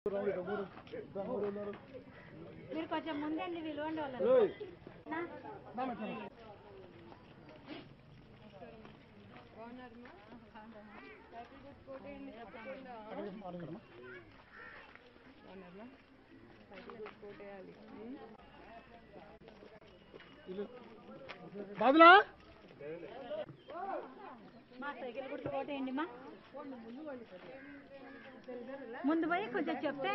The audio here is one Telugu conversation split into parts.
మీరు కొంచెం ముందండి విలువండి వాళ్ళు బాబులా మా సైకిల్ గుర్తు కోటేయండి మా ముందు పోయి కొంచెం చెప్తే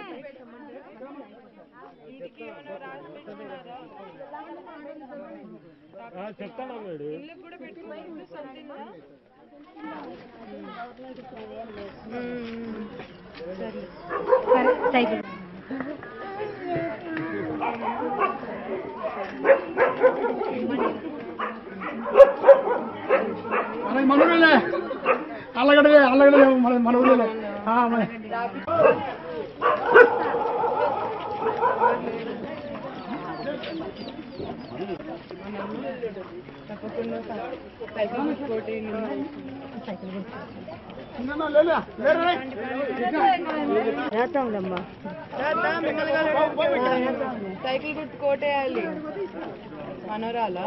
చెప్తాను మేడు సరే సైకిల్ మన మన ఊళ్ళే అల్లగడ్డలే అల్లగడ్డలే మన మన ఊళ్ళే ఆ, మన- ఇంకేమన్నా లేలే? లేరే? సైకిల్ గుర్తు కోటేయాలి మనోరాల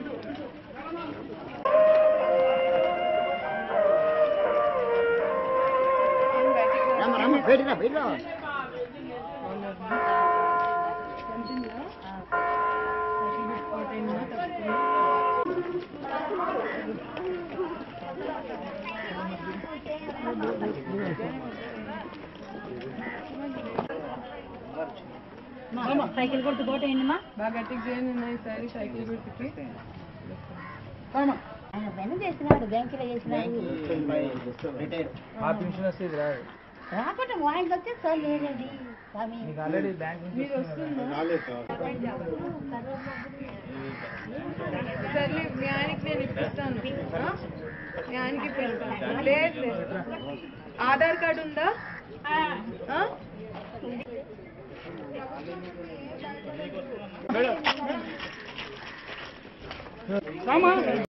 మా సైకిల్ గుర్తు కోటేయండి మా బాగా గట్టిగా చేయండి ఉన్నాయి ఈసారి సైకిల్ గుర్తుకి కామా. చేసినాడు బ్యాంకులో చేసినాడు రాకుండా వాయిస్ వచ్చే సార్ లేదండి స్వామి మీరు వస్తుందా సర్లే మీ ఆయనకి నేను ఇప్పిస్తాను ఆ? మీ ఆయనకి ఇప్పిస్తాను లేదు లేదు ఆధార్ కార్డు ఉందా ఆ? కామా.